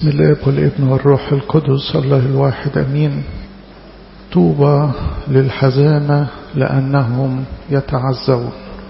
بسم الاب والابن والروح القدس الله الواحد امين طوبى للحزانة لأنهم يتعزون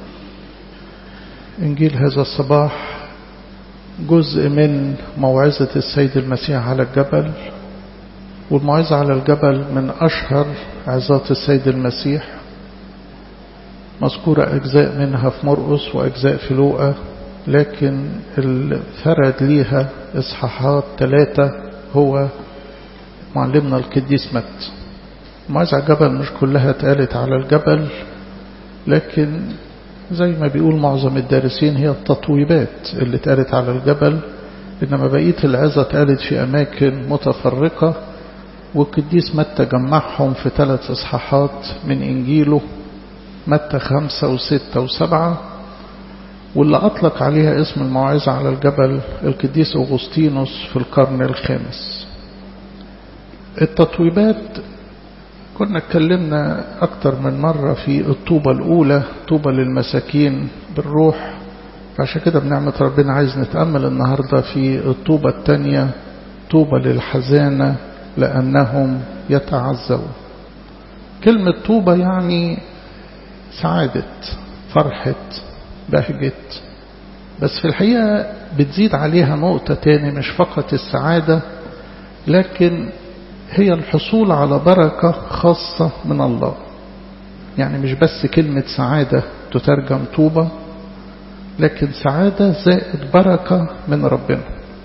إنجيل هذا الصباح جزء من موعظة السيد المسيح على الجبل والموعظة على الجبل من أشهر عظات السيد المسيح مذكورة أجزاء منها في مرقس وأجزاء في لوقا لكن الفرد ليها إصحاحات ثلاثة هو معلمنا القديس مت موعظة على الجبل مش كلها اتقالت على الجبل لكن زي ما بيقول معظم الدارسين هي التطويبات اللي اتقالت على الجبل إنما بقية العظة اتقالت في أماكن متفرقة والقديس متى جمعهم في ثلاث إصحاحات من إنجيله متى خمسة وستة وسبعة واللي أطلق عليها اسم الموعظة على الجبل القديس أغسطينوس في القرن الخامس التطويبات كنا اتكلمنا أكتر من مرة في الطوبة الأولى طوبة للمساكين بالروح فعشان كده بنعمة ربنا عايز نتأمل النهاردة في الطوبة الثانية طوبة للحزانة لأنهم يتعزون كلمة طوبة يعني سعادة فرحة بهجة بس في الحقيقة بتزيد عليها نقطة تاني مش فقط السعادة لكن هي الحصول على بركة خاصة من الله يعني مش بس كلمة سعادة تترجم طوبة لكن سعادة زائد بركة من ربنا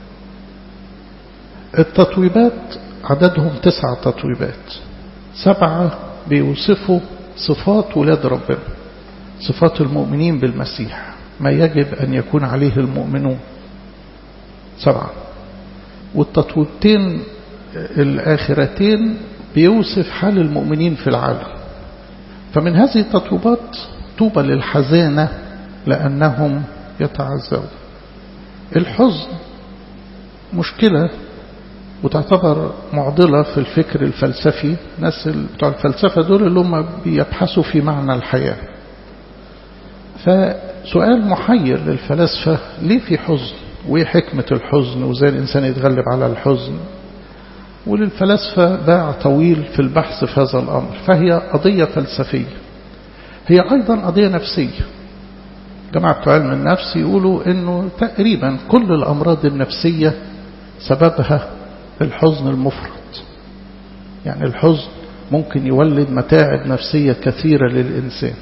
التطويبات عددهم تسع تطويبات سبعة بيوصفوا صفات ولاد ربنا صفات المؤمنين بالمسيح ما يجب أن يكون عليه المؤمنون سبعة والتطويبتين الآخرتين بيوصف حال المؤمنين في العالم فمن هذه التطويبات طوبى للحزانة لأنهم يتعزون الحزن مشكلة وتعتبر معضلة في الفكر الفلسفي ناس بتوع الفلسفة دول اللي هم بيبحثوا في معنى الحياة فسؤال محير للفلاسفة ليه في حزن وايه حكمة الحزن وازاي الإنسان يتغلب على الحزن وللفلاسفة باع طويل في البحث في هذا الأمر فهي قضية فلسفية هي أيضا قضية نفسية جماعة بتوع علم النفس يقولوا أنه تقريبا كل الأمراض النفسية سببها الحزن المفرط يعني الحزن ممكن يولد متاعب نفسية كثيرة للإنسان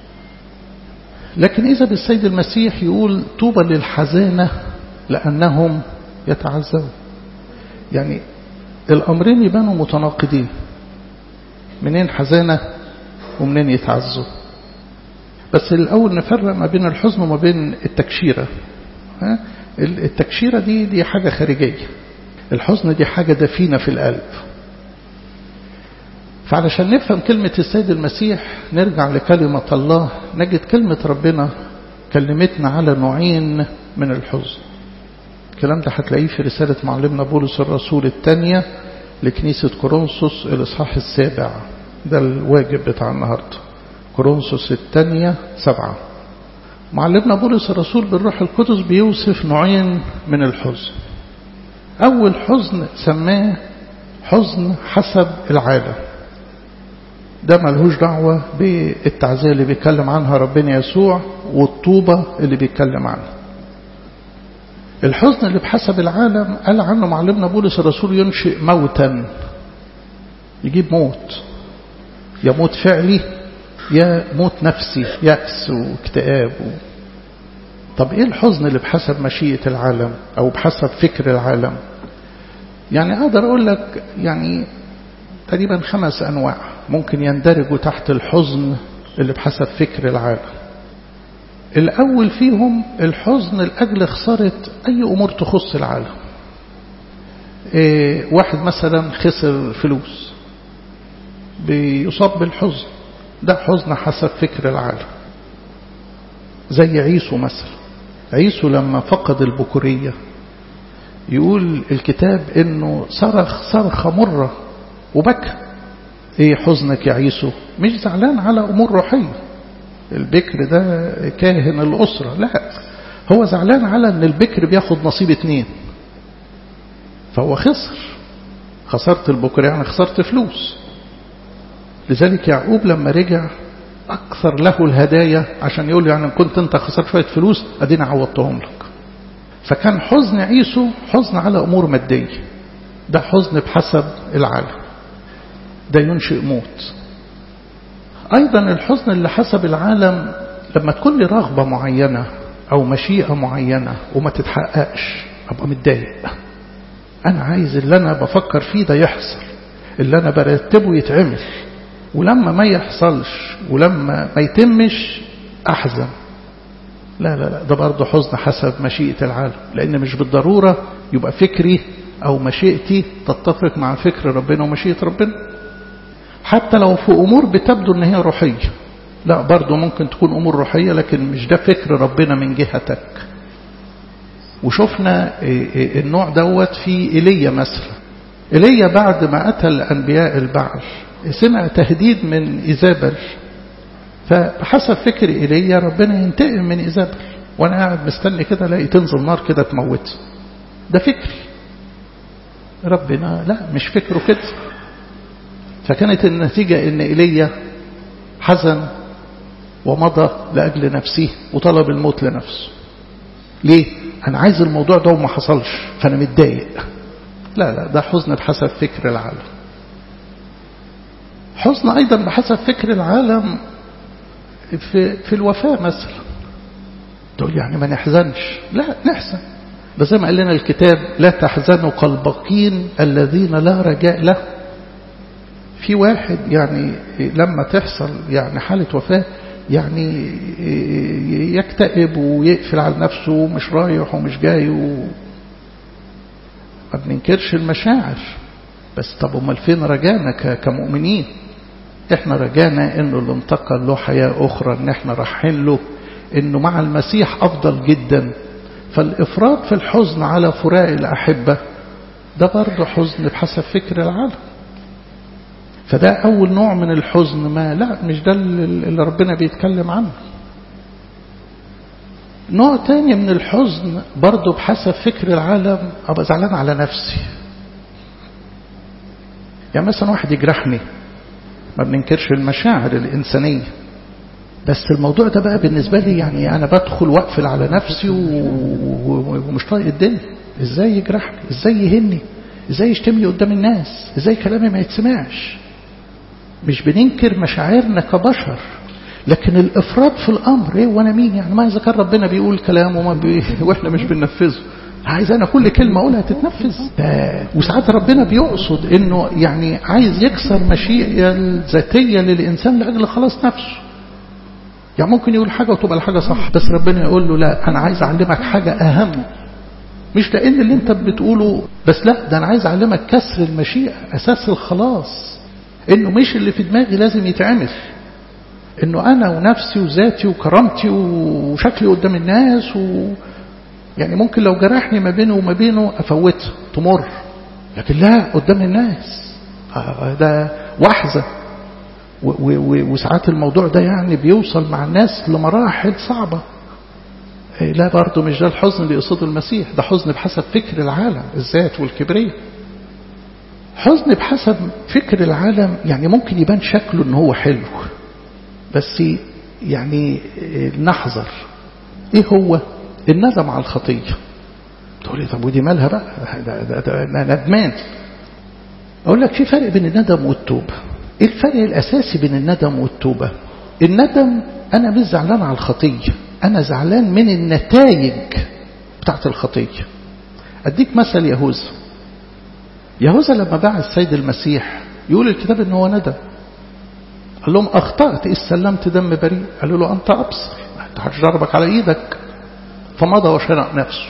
لكن إذا بالسيد المسيح يقول طوبى للحزانة لأنهم يتعزون يعني الأمرين يبانوا متناقضين منين حزانة ومنين يتعزوا بس الأول نفرق ما بين الحزن وما بين التكشيرة التكشيرة دي دي حاجة خارجية الحزن دي حاجة دفينة في القلب فعلشان نفهم كلمة السيد المسيح نرجع لكلمة الله نجد كلمة ربنا كلمتنا على نوعين من الحزن الكلام ده هتلاقيه في رسالة معلمنا بولس الرسول الثانية لكنيسة كورنثوس الإصحاح السابع ده الواجب بتاع النهاردة كورنثوس الثانية سبعة معلمنا بولس الرسول بالروح القدس بيوصف نوعين من الحزن أول حزن سماه حزن حسب العالم ده ملهوش دعوة بالتعزية اللي بيتكلم عنها ربنا يسوع والطوبة اللي بيتكلم عنها الحزن اللي بحسب العالم قال عنه معلمنا بولس الرسول ينشئ موتا يجيب موت يا موت فعلي يا موت نفسي يأس واكتئاب و... طب ايه الحزن اللي بحسب مشيئة العالم او بحسب فكر العالم يعني اقدر اقول لك يعني تقريبا خمس انواع ممكن يندرجوا تحت الحزن اللي بحسب فكر العالم الأول فيهم الحزن لأجل خسارة أي أمور تخص العالم إيه واحد مثلا خسر فلوس بيصاب بالحزن ده حزن حسب فكر العالم زي عيسو مثلا عيسو لما فقد البكورية يقول الكتاب انه صرخ صرخة مرة وبكى ايه حزنك يا عيسو مش زعلان على امور روحيه البكر ده كاهن الأسرة لا هو زعلان على ان البكر بياخد نصيب اتنين فهو خسر خسرت البكر يعني خسرت فلوس لذلك يعقوب لما رجع أكثر له الهدايا عشان يقول يعني كنت أنت خسرت شوية فلوس أدينا عوضتهم لك فكان حزن عيسو حزن على أمور مادية ده حزن بحسب العالم ده ينشئ موت أيضا الحزن اللي حسب العالم لما تكون لي رغبة معينة أو مشيئة معينة وما تتحققش أبقى متضايق أنا عايز اللي أنا بفكر فيه ده يحصل اللي أنا برتبه يتعمل ولما ما يحصلش ولما ما يتمش أحزن لا لا لا ده برضه حزن حسب مشيئة العالم لأن مش بالضرورة يبقى فكري أو مشيئتي تتفق مع فكر ربنا ومشيئة ربنا حتى لو في أمور بتبدو أن هي روحية لا برضه ممكن تكون أمور روحية لكن مش ده فكر ربنا من جهتك وشفنا النوع دوت في إيليا مثلا إيليا بعد ما قتل أنبياء البعل سمع تهديد من إيزابل فحسب فكر إيليا ربنا ينتقم من إيزابل وأنا قاعد مستني كده الاقي تنزل نار كده تموت ده فكري ربنا لا مش فكره كده فكانت النتيجة ان إيليا حزن ومضى لأجل نفسه وطلب الموت لنفسه ليه أنا عايز الموضوع ده وما حصلش فأنا متضايق لا لا ده حزن بحسب فكر العالم حزن أيضا بحسب فكر العالم في, في الوفاة مثلا تقول يعني ما نحزنش لا نحزن ده زي ما قال لنا الكتاب لا تحزنوا كالبقين الذين لا رجاء له في واحد يعني لما تحصل يعني حالة وفاة يعني يكتئب ويقفل على نفسه ومش رايح ومش جاي و... ما بننكرش المشاعر بس طب امال فين رجانا كمؤمنين احنا رجانا انه اللي انتقل له حياة اخرى ان احنا رايحين له انه مع المسيح افضل جدا فالافراط في الحزن على فراق الاحبة ده برضه حزن بحسب فكر العالم فده أول نوع من الحزن ما لا مش ده اللي ربنا بيتكلم عنه نوع تاني من الحزن برضه بحسب فكر العالم أبقى زعلان على نفسي يعني مثلا واحد يجرحني ما بننكرش المشاعر الإنسانية بس الموضوع ده بقى بالنسبة لي يعني أنا بدخل وأقفل على نفسي ومش طايق الدنيا إزاي يجرحني إزاي يهني إزاي يشتمني قدام الناس إزاي كلامي ما يتسمعش مش بننكر مشاعرنا كبشر لكن الافراط في الامر ايه وانا مين يعني ما اذا كان ربنا بيقول كلام وما بي... واحنا مش بننفذه عايز انا كل كلمه اقولها تتنفذ وساعات ربنا بيقصد انه يعني عايز يكسر مشيئه الذاتيه للانسان لاجل خلاص نفسه يعني ممكن يقول حاجه وتبقى الحاجه صح بس ربنا يقول له لا انا عايز اعلمك حاجه اهم مش لان اللي انت بتقوله بس لا ده انا عايز اعلمك كسر المشيئه اساس الخلاص انه مش اللي في دماغي لازم يتعمل انه انا ونفسي وذاتي وكرامتي وشكلي قدام الناس و يعني ممكن لو جرحني ما بينه وما بينه افوته تمر لكن لا قدام الناس ده وحزة وساعات الموضوع ده يعني بيوصل مع الناس لمراحل صعبة لا برضه مش ده الحزن اللي يقصده المسيح ده حزن بحسب فكر العالم الذات والكبرية حزن بحسب فكر العالم يعني ممكن يبان شكله ان هو حلو بس يعني نحذر ايه هو الندم على الخطية تقول لي طب ودي مالها بقى ده, ده, ده ندمان اقول لك في فرق بين الندم والتوبة ايه الفرق الاساسي بين الندم والتوبة الندم انا مش زعلان على الخطية انا زعلان من النتائج بتاعت الخطية اديك مثل يهوذا يهوذا لما باع السيد المسيح يقول الكتاب ان هو ندم قال لهم اخطأت إذ سلمت دم بريء قالوا له انت ابصر انت هتجربك على ايدك فمضى وشنق نفسه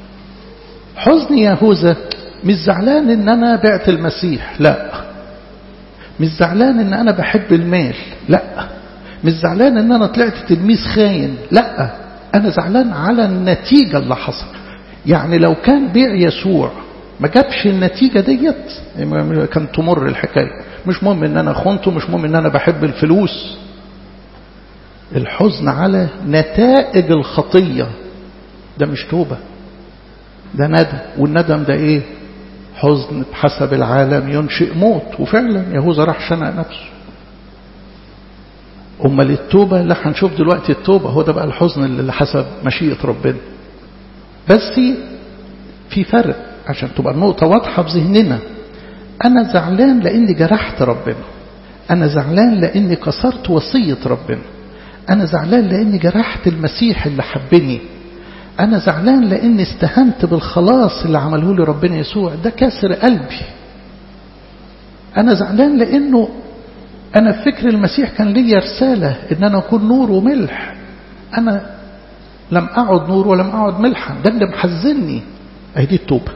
حزن يهوذا مش زعلان ان انا بعت المسيح لا مش زعلان ان انا بحب المال لا مش زعلان ان انا طلعت تلميذ خاين لا انا زعلان على النتيجة اللي حصل يعني لو كان بيع يسوع ما جابش النتيجة ديت كان تمر الحكاية مش مهم ان انا خنته مش مهم ان انا بحب الفلوس الحزن على نتائج الخطية ده مش توبة ده ندم والندم ده ايه حزن بحسب العالم ينشئ موت وفعلا يهوذا راح شنق نفسه أمال التوبة لا هنشوف دلوقتي التوبة هو ده بقى الحزن اللي حسب مشيئة ربنا بس في فرق عشان تبقى النقطة واضحة في ذهننا أنا زعلان لأني جرحت ربنا أنا زعلان لأني كسرت وصية ربنا أنا زعلان لأني جرحت المسيح اللي حبني أنا زعلان لأني استهنت بالخلاص اللي عمله لي ربنا يسوع ده كسر قلبي أنا زعلان لأنه أنا في فكر المسيح كان لي رسالة إن أنا أكون نور وملح أنا لم أعد نور ولم أعد ملحا ده اللي محزني أهي دي التوبة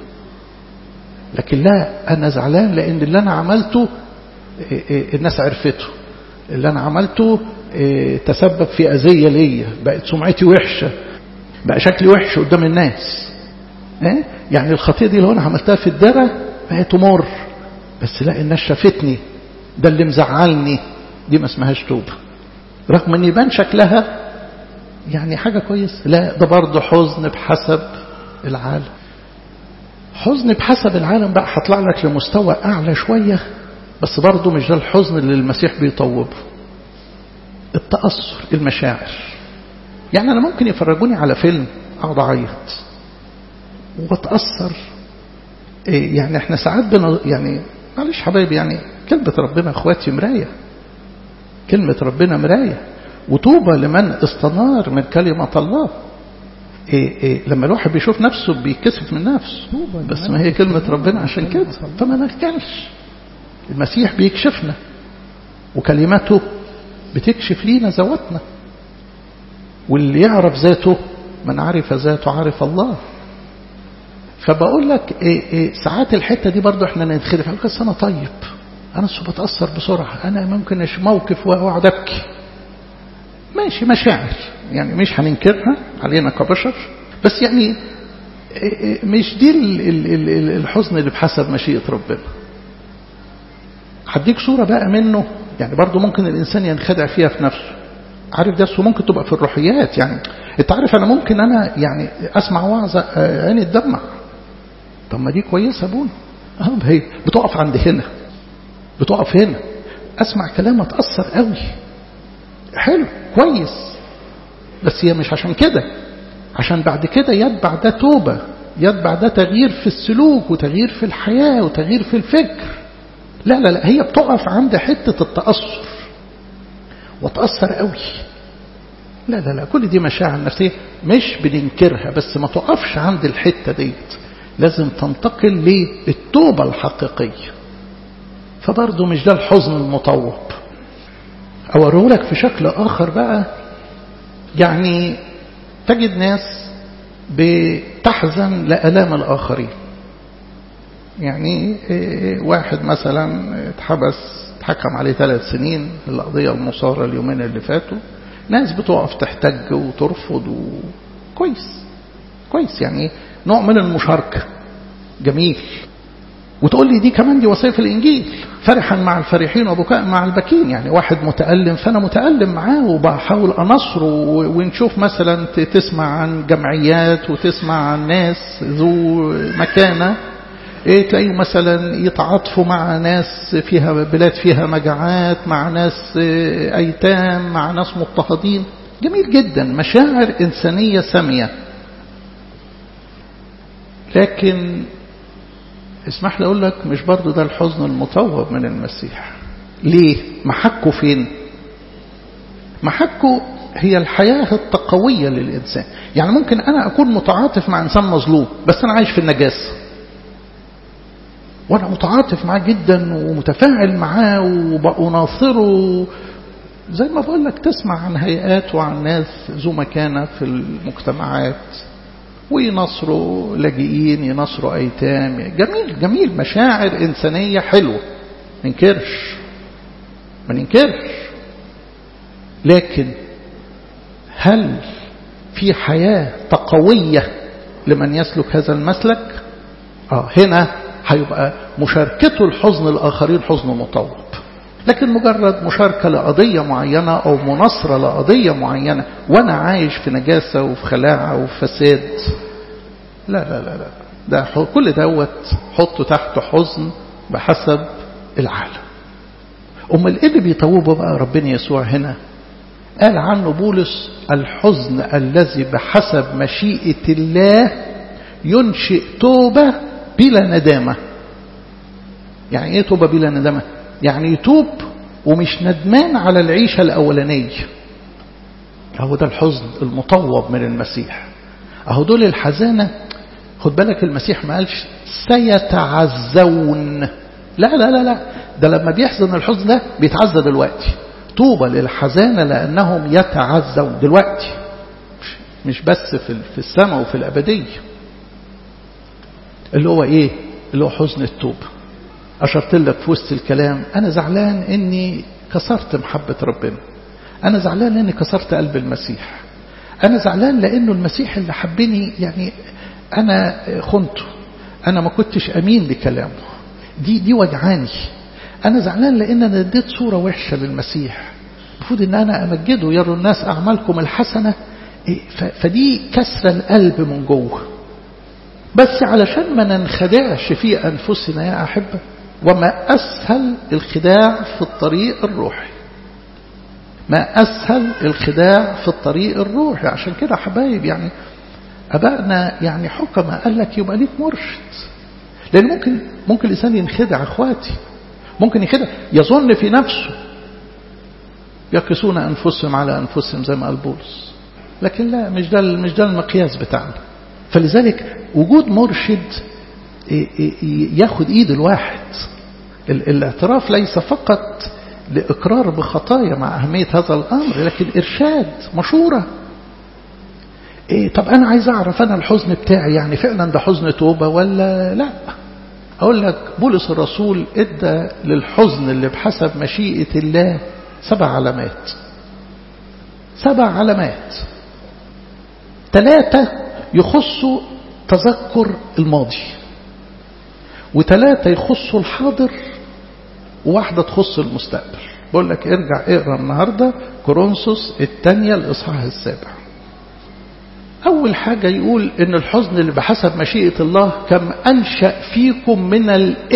لكن لا أنا زعلان لأن اللي أنا عملته الناس عرفته اللي أنا عملته تسبب في أذية ليا بقت سمعتي وحشة بقى شكلي وحش قدام الناس يعني الخطية دي لو أنا عملتها في الدرة بقت مر بس لا الناس شافتني ده اللي مزعلني دي ما اسمهاش توبة رغم ان يبان شكلها يعني حاجة كويس لا ده برضه حزن بحسب العالم حزن بحسب العالم بقى هطلع لك لمستوى أعلى شوية بس برضه مش ده الحزن اللي المسيح بيطوبه التأثر المشاعر يعني أنا ممكن يفرجوني على فيلم أقعد أعيط وبتأثر إيه يعني احنا ساعات بنا يعني معلش حبايبي يعني كلمة ربنا اخواتي مراية كلمة ربنا مراية وطوبى لمن استنار من كلمة الله إيه إيه لما الواحد بيشوف نفسه بيكسف من نفسه بس ما هي كلمة ربنا عشان كده فما نركنش المسيح بيكشفنا وكلماته بتكشف لينا ذواتنا واللي يعرف ذاته من عرف ذاته عرف الله فبقول لك إيه إيه ساعات الحتة دي برضو احنا نتخدف على بس انا طيب انا بتأثر بسرعة انا ممكن موقف واقعد ابكي ماشي مشاعر يعني مش هننكرها علينا كبشر بس يعني مش دي الحزن اللي بحسب مشيئة ربنا هديك صورة بقى منه يعني برضو ممكن الإنسان ينخدع فيها في نفسه عارف ده ممكن تبقى في الروحيات يعني انت عارف انا ممكن انا يعني اسمع وعظة عيني تدمع طب ما دي كويسة ابونا اه هي بتقف عند هنا بتقف هنا اسمع كلام اتأثر قوي حلو كويس بس هي مش عشان كده عشان بعد كده يتبع ده توبة يتبع ده تغيير في السلوك وتغيير في الحياة وتغيير في الفكر لا لا لا هي بتقف عند حتة التأثر وتأثر قوي لا لا لا كل دي مشاعر نفسية مش بننكرها بس ما تقفش عند الحتة ديت لازم تنتقل للتوبة الحقيقية فبرضه مش ده الحزن المطوب أوريهولك في شكل آخر بقى يعني تجد ناس بتحزن لألام الآخرين يعني واحد مثلا اتحبس اتحكم عليه ثلاث سنين القضية المصارة اليومين اللي فاتوا ناس بتقف تحتج وترفض و... كويس كويس يعني نوع من المشاركة جميل وتقول لي دي كمان دي وصية في الإنجيل فرحا مع الفرحين وبكاء مع البكين يعني واحد متألم فأنا متألم معاه وبحاول أنصره ونشوف مثلا تسمع عن جمعيات وتسمع عن ناس ذو مكانة إيه تلاقيه مثلا يتعاطفوا مع ناس فيها بلاد فيها مجاعات مع ناس أيتام مع ناس مضطهدين جميل جدا مشاعر إنسانية سامية لكن اسمح لي أقول لك مش برضو ده الحزن المطوب من المسيح ليه محكه فين محكه هي الحياة التقوية للإنسان يعني ممكن أنا أكون متعاطف مع إنسان مظلوم بس أنا عايش في النجاسة وأنا متعاطف معاه جدا ومتفاعل معاه وبأناصره زي ما بقول لك تسمع عن هيئات وعن ناس ذو مكانة في المجتمعات وينصروا لاجئين ينصروا أيتام جميل جميل مشاعر إنسانية حلوة ما ننكرش ما ننكرش لكن هل في حياة تقوية لمن يسلك هذا المسلك آه هنا هيبقى مشاركته الحزن الآخرين حزن مطوب لكن مجرد مشاركة لقضية معينة أو مناصرة لقضية معينة وأنا عايش في نجاسة وفي خلاعة وفي فساد لا لا لا لا ده كل دوت حطه تحت حزن بحسب العالم أمال إيه اللي بيطوبه بقى ربنا يسوع هنا قال عنه بولس الحزن الذي بحسب مشيئة الله ينشئ توبة بلا ندامة يعني ايه توبة بلا ندامة يعني يتوب ومش ندمان على العيشة الأولانية أهو ده الحزن المطوب من المسيح أهو دول الحزانة خد بالك المسيح ما قالش سيتعزون لا لا لا لا ده لما بيحزن الحزن ده بيتعزى دلوقتي طوبى للحزانة لأنهم يتعزون دلوقتي مش بس في في السماء وفي الأبدية اللي هو إيه اللي هو حزن التوبة أشرت لك في وسط الكلام أنا زعلان إني كسرت محبة ربنا أنا زعلان إني كسرت قلب المسيح أنا زعلان لأنه المسيح اللي حبني يعني أنا خنته أنا ما كنتش أمين لكلامه دي دي وجعاني أنا زعلان لأن أنا اديت صورة وحشة للمسيح المفروض إن أنا أمجده يروا الناس أعمالكم الحسنة فدي كسر القلب من جوه بس علشان ما ننخدعش في أنفسنا يا أحبة وما أسهل الخداع في الطريق الروحي ما أسهل الخداع في الطريق الروحي عشان كده حبايب يعني أبائنا يعني حكمة قال لك يبقى ليك مرشد لأن ممكن ممكن الإنسان ينخدع أخواتي ممكن يخدع يظن في نفسه يقسون أنفسهم على أنفسهم زي ما قال بولس لكن لا مش ده مش ده المقياس بتاعنا فلذلك وجود مرشد ياخد ايد الواحد الاعتراف ليس فقط لإقرار بخطايا مع أهمية هذا الأمر لكن إرشاد مشورة إيه طب أنا عايز أعرف أنا الحزن بتاعي يعني فعلا ده حزن توبة ولا لا أقول لك بولس الرسول إدى للحزن اللي بحسب مشيئة الله سبع علامات سبع علامات ثلاثة يخصوا تذكر الماضي وثلاثة يخصوا الحاضر وواحدة تخص المستقبل بقول لك ارجع اقرا النهاردة كورنثوس الثانية الإصحاح السابع أول حاجة يقول إن الحزن اللي بحسب مشيئة الله كم أنشأ فيكم من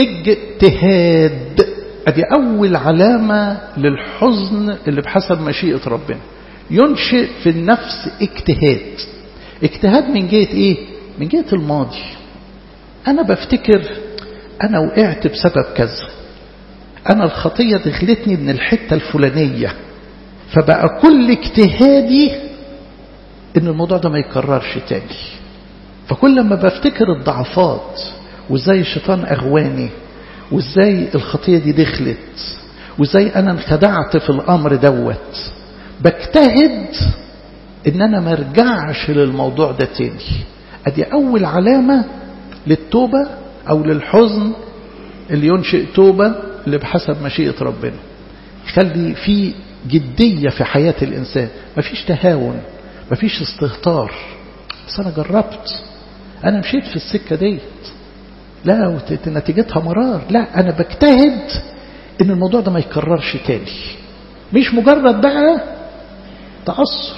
الاجتهاد أدي أول علامة للحزن اللي بحسب مشيئة ربنا ينشئ في النفس اجتهاد اجتهاد من جهة إيه؟ من جهة الماضي أنا بفتكر أنا وقعت بسبب كذا أنا الخطية دخلتني من الحتة الفلانية فبقى كل اجتهادي ان الموضوع ده ما يكررش تاني فكل ما بفتكر الضعفات وازاي الشيطان اغواني وازاي الخطيه دي دخلت وازاي انا انخدعت في الامر دوت بجتهد ان انا ما ارجعش للموضوع ده تاني ادي اول علامه للتوبه او للحزن اللي ينشئ توبه اللي بحسب مشيئه ربنا يخلي في جديه في حياه الانسان مفيش تهاون مفيش استهتار بس انا جربت انا مشيت في السكة ديت لا نتيجتها مرار لا انا بجتهد ان الموضوع ده ما يكررش تاني مش مجرد بقى تأثر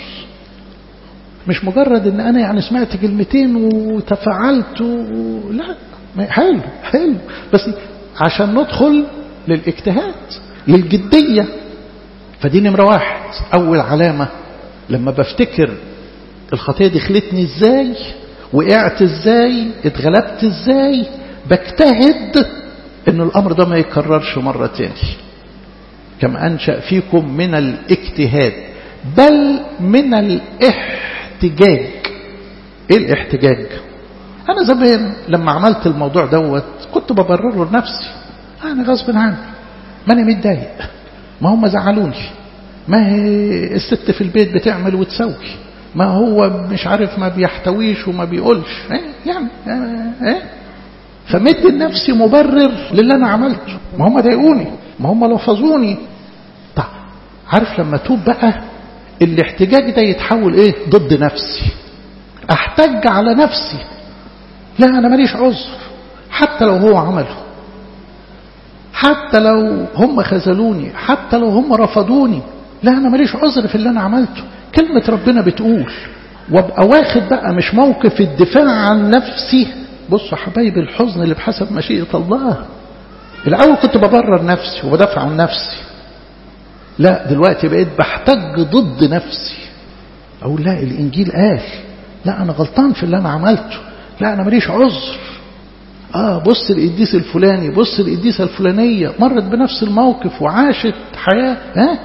مش مجرد ان انا يعني سمعت كلمتين وتفاعلت و... لا حلو حلو بس عشان ندخل للاجتهاد للجدية فدي نمرة واحد اول علامة لما بفتكر الخطية دخلتني ازاي وقعت ازاي اتغلبت ازاي بجتهد ان الامر ده ما يكررش مرة تاني كما انشأ فيكم من الاجتهاد بل من الاحتجاج ايه الاحتجاج انا زمان لما عملت الموضوع دوت كنت ببرره لنفسي انا غصب عني ما انا متضايق ما هم زعلوني ما هي الست في البيت بتعمل وتسوي ما هو مش عارف ما بيحتويش وما بيقولش إيه يعني ايه فمد لنفسي مبرر للي انا عملته ما هم ضايقوني ما هم لفظوني طب عارف لما توب بقى الاحتجاج ده يتحول ايه ضد نفسي احتج على نفسي لا انا ماليش عذر حتى لو هو عمله حتى لو هم خذلوني حتى لو هم رفضوني لا أنا ماليش عذر في اللي أنا عملته كلمة ربنا بتقول وابقى واخد بقى مش موقف الدفاع عن نفسي بصوا حبايبي الحزن اللي بحسب مشيئة الله الأول كنت ببرر نفسي وبدافع عن نفسي لا دلوقتي بقيت بحتج ضد نفسي أقول لا الإنجيل قال لا أنا غلطان في اللي أنا عملته لا أنا ماليش عذر آه بص القديس الفلاني بص القديسة الفلانية مرت بنفس الموقف وعاشت حياة ها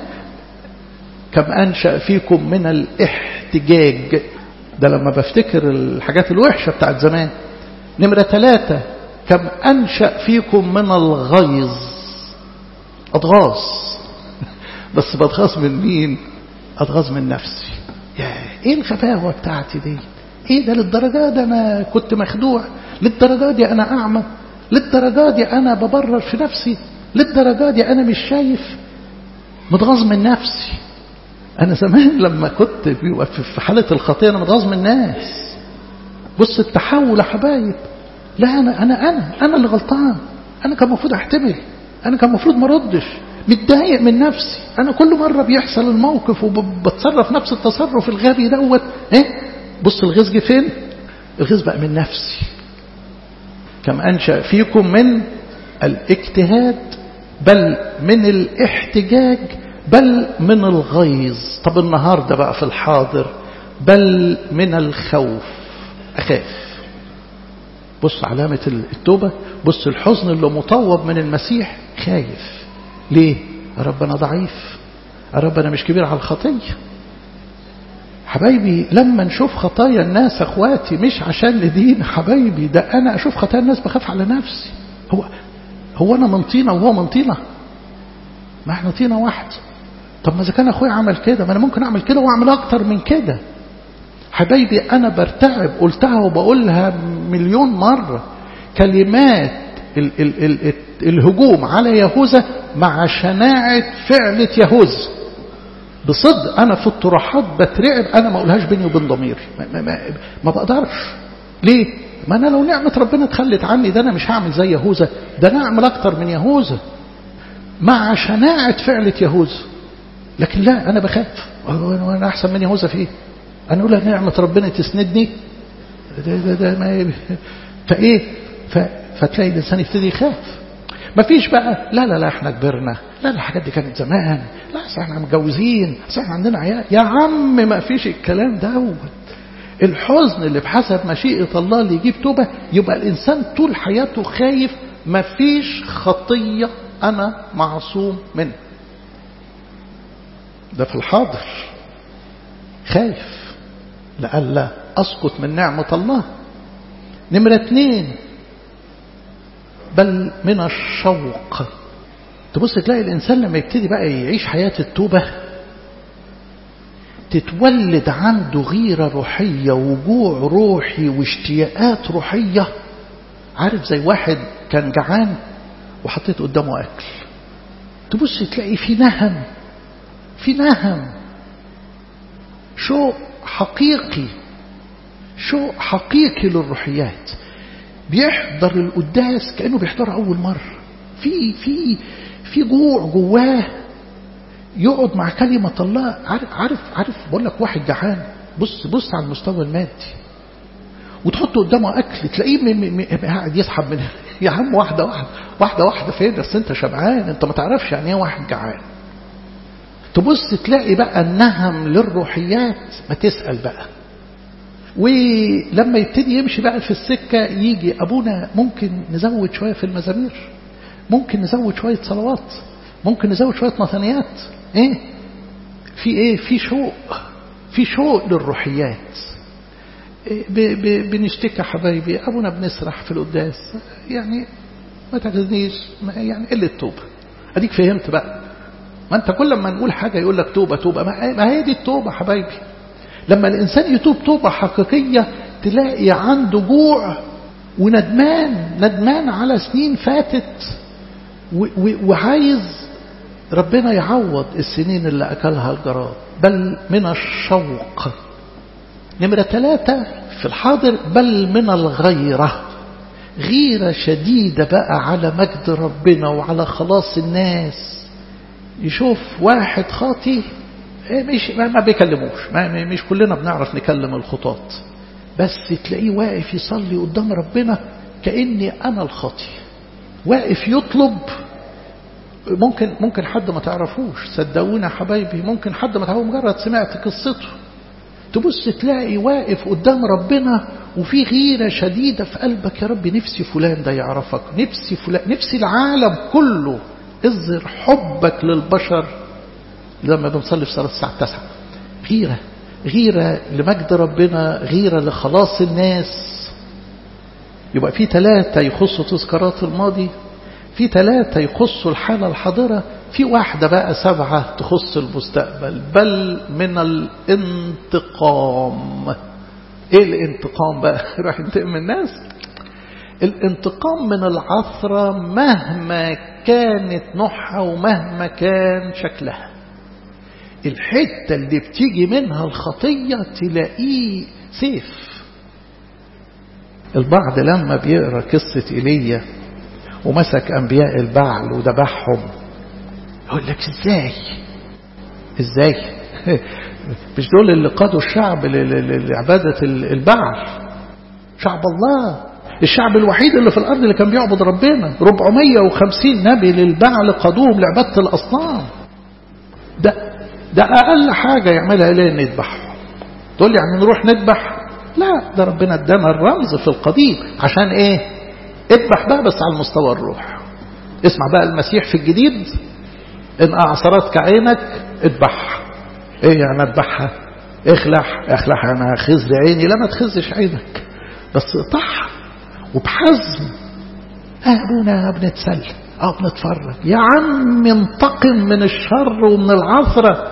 كم أنشأ فيكم من الاحتجاج ده لما بفتكر الحاجات الوحشة بتاعت زمان نمرة ثلاثة كم أنشأ فيكم من الغيظ أضغاظ بس بتغاظ من مين أتغاظ من نفسي يا إيه الغباوة بتاعتي دي إيه ده للدرجة دي أنا كنت مخدوع للدرجة دي أنا أعمى للدرجة دي أنا ببرر في نفسي للدرجة دي أنا مش شايف متغاظ من نفسي أنا زمان لما كنت بيبقى في حالة الخطيئة أنا متغاظ من الناس بص التحول يا حبايب لا أنا أنا أنا أنا اللي غلطان أنا كان المفروض أحتمل أنا كان المفروض ما أردش متضايق من نفسي أنا كل مرة بيحصل الموقف وبتصرف نفس التصرف الغبي دوت إيه بص الغيظ جه فين الغيظ بقى من نفسي كم أنشأ فيكم من الاجتهاد بل من الاحتجاج بل من الغيظ طب النهاردة بقى في الحاضر بل من الخوف أخاف بص علامة التوبة بص الحزن اللي مطوب من المسيح خايف ليه ربنا ضعيف ربنا مش كبير على الخطية حبايبي لما نشوف خطايا الناس اخواتي مش عشان لدين حبايبي ده انا اشوف خطايا الناس بخاف على نفسي هو هو انا من طينه وهو من طينه ما احنا طينه واحد طب ما اذا كان اخويا عمل كده ما انا ممكن اعمل كده واعمل اكتر من كده حبايبي انا برتعب قلتها وبقولها مليون مره كلمات ال ال ال ال الهجوم على يهوذا مع شناعه فعله يهوذا بصدق انا في الطروحات بترعب انا ما اقولهاش بيني وبين ضميري ما, ما, ما, ما بقدرش ليه ما انا لو نعمه ربنا اتخلت عني ده انا مش هعمل زي يهوذا ده انا اعمل اكتر من يهوذا مع شناعه فعله يهوذا لكن لا انا بخاف وانا احسن من يهوذا في ايه انا اقول نعمه ربنا تسندني ده ده ده ما فايه فتلاقي الانسان يبتدي يخاف ما فيش بقى لا لا لا احنا كبرنا لا لا الحاجات دي كانت زمان لا اصل احنا متجوزين اصل احنا عندنا عيال يا عم ما فيش الكلام دوت الحزن اللي بحسب مشيئة الله اللي يجيب توبة يبقى الإنسان طول حياته خايف ما فيش خطية أنا معصوم منها ده في الحاضر خايف لألا أسقط من نعمة الله نمرة اتنين بل من الشوق تبص تلاقي الإنسان لما يبتدي بقى يعيش حياة التوبة تتولد عنده غيرة روحية وجوع روحي واشتياقات روحية عارف زي واحد كان جعان وحطيت قدامه أكل تبص تلاقي في نهم في نهم شوق حقيقي شوق حقيقي للروحيات بيحضر القداس كأنه بيحضر أول مرة في في في جوع جواه يقعد مع كلمة الله عارف عارف عارف بقول لك واحد جعان بص بص على المستوى المادي وتحط قدامه أكل تلاقيه قاعد يسحب من يا عم واحدة واحدة واحدة واحدة فين بس أنت شبعان أنت ما تعرفش يعني إيه واحد جعان تبص تلاقي بقى النهم للروحيات ما تسأل بقى ولما يبتدي يمشي بقى في السكة يجي أبونا ممكن نزود شوية في المزامير ممكن نزود شوية صلوات ممكن نزود شوية مثنيات ايه في ايه في شوق في شوق للروحيات إيه بنشتكي حبايبي ابونا بنسرح في القداس يعني ما تاخذنيش يعني قله توبه اديك فهمت بقى ما انت كل ما نقول حاجه يقول لك توبه توبه ما هي دي التوبه حبايبي لما الانسان يتوب توبه حقيقيه تلاقي عنده جوع وندمان ندمان على سنين فاتت وعايز ربنا يعوض السنين اللي أكلها الجراد بل من الشوق نمرة ثلاثة في الحاضر بل من الغيرة غيرة شديدة بقى على مجد ربنا وعلى خلاص الناس يشوف واحد خاطي مش ما بيكلموش ما مش كلنا بنعرف نكلم الخطاط بس تلاقيه واقف يصلي قدام ربنا كأني أنا الخاطي واقف يطلب ممكن ممكن حد ما تعرفوش صدقونا حبايبي ممكن حد ما تعرفوش مجرد سمعت قصته تبص تلاقي واقف قدام ربنا وفي غيرة شديدة في قلبك يا رب نفسي فلان ده يعرفك نفسي فلان نفسي العالم كله اظهر حبك للبشر لما بنصلي في صلاة الساعة 9 غيرة غيرة لمجد ربنا غيرة لخلاص الناس يبقى في ثلاثة يخصوا تذكارات الماضي في ثلاثة يخصوا الحالة الحاضرة في واحدة بقى سبعة تخص المستقبل بل من الانتقام ايه الانتقام بقى راح ينتقم من الناس الانتقام من العثرة مهما كانت نوعها ومهما كان شكلها الحتة اللي بتيجي منها الخطية تلاقيه سيف البعض لما بيقرأ قصة إيليا ومسك أنبياء البعل وذبحهم يقول لك ازاي ازاي مش دول اللي قادوا الشعب لعبادة البعل شعب الله الشعب الوحيد اللي في الأرض اللي كان بيعبد ربنا 450 نبي للبعل قادوهم لعبادة الأصنام ده ده أقل حاجة يعملها إليه إن يذبحهم تقول يعني نروح نذبح لا ده ربنا ادانا الرمز في القديم عشان ايه اذبح بقى بس على المستوى الروح اسمع بقى المسيح في الجديد ان اعصرتك عينك اذبحها ايه يعني اذبحها اخلع اخلع انا خز عيني لا ما تخزش عينك بس اقطعها وبحزم ابونا بنتسلى او بنتفرج يا عم انتقم من الشر ومن العثره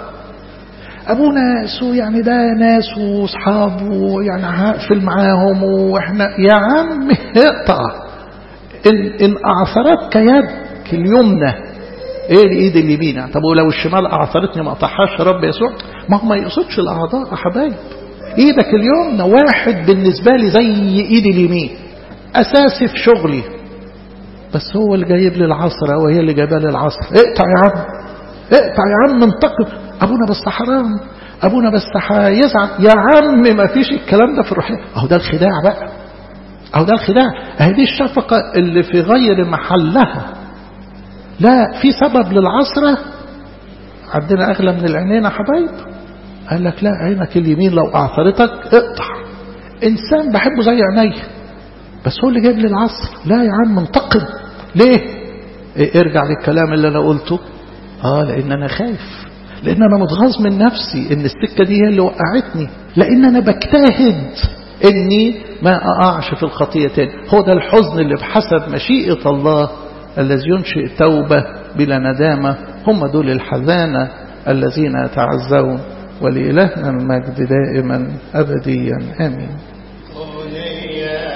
ابونا سو يعني ده ناس واصحاب ويعني هقفل معاهم واحنا يا عم اقطع ان ان اعثرتك يدك اليمنى ايه الايد اليمين طب ولو الشمال اعثرتني ما اقطعهاش يا رب يسوع ما هو ما يقصدش الاعضاء يا حبايب ايدك اليمنى واحد بالنسبه لي زي ايدي اليمين اساسي في شغلي بس هو اللي جايب لي العصر او هي اللي جايبه لي العصر اقطع يا عم اقطع يا عم انتقم ابونا بس حرام ابونا بس هيزعل يا عم ما فيش الكلام ده في الروحيه اهو ده الخداع بقى اهو ده الخداع اهي دي الشفقه اللي في غير محلها لا في سبب للعصرة عندنا أغلى من العينين يا حبايب قال لك لا عينك اليمين لو أعثرتك اقطع إنسان بحبه زي عيني بس هو اللي جايب لي العصر لا يا عم انتقم ليه إيه ارجع للكلام اللي أنا قلته آه لأن أنا خايف لأن أنا متغاظ من نفسي إن السكة دي هي اللي وقعتني لأن أنا بجتهد إني ما أقعش في الخطية تاني هو ده الحزن اللي بحسب مشيئة الله الذي ينشئ توبة بلا ندامة هم دول الحزانة الذين يتعزون ولإلهنا المجد دائما أبديا آمين